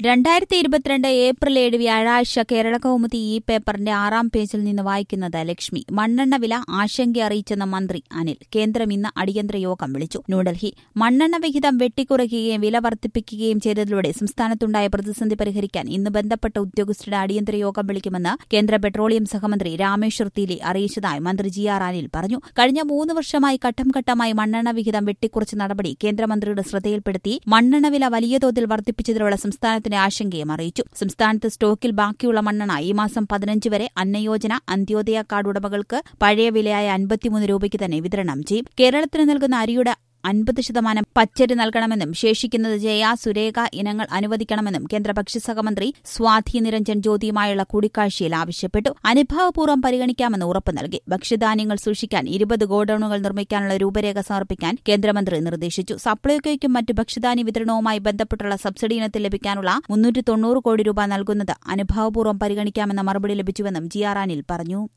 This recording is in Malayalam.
രണ്ടായിരത്തി ഇരുപത്തിരണ്ട് ഏപ്രിൽ ഏഴ് വ്യാഴാഴ്ച കേരള കൗമുദി ഈ പേപ്പറിന്റെ ആറാം പേജിൽ നിന്ന് വായിക്കുന്നത് ലക്ഷ്മി മണ്ണെണ്ണ വില ആശങ്ക അറിയിച്ചെന്ന മന്ത്രി അനിൽ കേന്ദ്രം ഇന്ന് അടിയന്തര യോഗം വിളിച്ചു ന്യൂഡൽഹി മണ്ണെണ്ണ വിഹിതം വെട്ടിക്കുറയ്ക്കുകയും വില വർദ്ധിപ്പിക്കുകയും ചെയ്തതിലൂടെ സംസ്ഥാനത്തുണ്ടായ പ്രതിസന്ധി പരിഹരിക്കാൻ ഇന്ന് ബന്ധപ്പെട്ട ഉദ്യോഗസ്ഥരുടെ അടിയന്തര യോഗം വിളിക്കുമെന്ന് കേന്ദ്ര പെട്രോളിയം സഹമന്ത്രി രാമേശ്വർ തീലി അറിയിച്ചതായി മന്ത്രി ജി ആർ അനിൽ പറഞ്ഞു കഴിഞ്ഞ മൂന്ന് വർഷമായി ഘട്ടം ഘട്ടമായി മണ്ണെണ്ണ വിഹിതം വെട്ടിക്കുറച്ച നടപടി കേന്ദ്രമന്ത്രിയുടെ ശ്രദ്ധയിൽപ്പെടുത്തി മണ്ണെണ്ണ വില വലിയ തോതിൽ വർദ്ധിപ്പിച്ചതിലുള്ള സംസ്ഥാനത്തിന്റെ ആശങ്കയും അറിയിച്ചു സംസ്ഥാനത്ത് സ്റ്റോക്കിൽ ബാക്കിയുള്ള മണ്ണെണ്ണ ഈ മാസം പതിനഞ്ച് വരെ അന്നയോജന അന്ത്യോദയ കാർഡ് ഉടമകൾക്ക് പഴയ വിലയായ അൻപത്തിമൂന്ന് രൂപയ്ക്ക് തന്നെ വിതരണം ചെയ്യും കേരളത്തിന് നൽകുന്ന അരിയുടെ അൻപത് ശതമാനം പച്ചരി നൽകണമെന്നും ശേഷിക്കുന്നത് ജയ സുരേഖ ഇനങ്ങൾ അനുവദിക്കണമെന്നും കേന്ദ്ര ഭക്ഷ്യസഹമന്ത്രി സ്വാധി നിരഞ്ജൻ ജ്യോതിയുമായുള്ള കൂടിക്കാഴ്ചയിൽ ആവശ്യപ്പെട്ടു അനുഭാവപൂർവ്വം പരിഗണിക്കാമെന്ന് ഉറപ്പ് നൽകി ഭക്ഷ്യധാന്യങ്ങൾ സൂക്ഷിക്കാൻ ഇരുപത് ഗോഡൌണുകൾ നിർമ്മിക്കാനുള്ള രൂപരേഖ സമർപ്പിക്കാൻ കേന്ദ്രമന്ത്രി നിർദ്ദേശിച്ചു സപ്ലൈകോയ്ക്കും മറ്റ് ഭക്ഷ്യധാന്യ വിതരണവുമായി ബന്ധപ്പെട്ടുള്ള സബ്സിഡി ഇനത്തിൽ ലഭിക്കാനുള്ള മുന്നൂറ്റി തൊണ്ണൂറ് കോടി രൂപ നൽകുന്നത് അനുഭാവപൂർവ്വം പരിഗണിക്കാമെന്ന മറുപടി ലഭിച്ചുവെന്നും ജി ആർ അനിൽ പറഞ്ഞു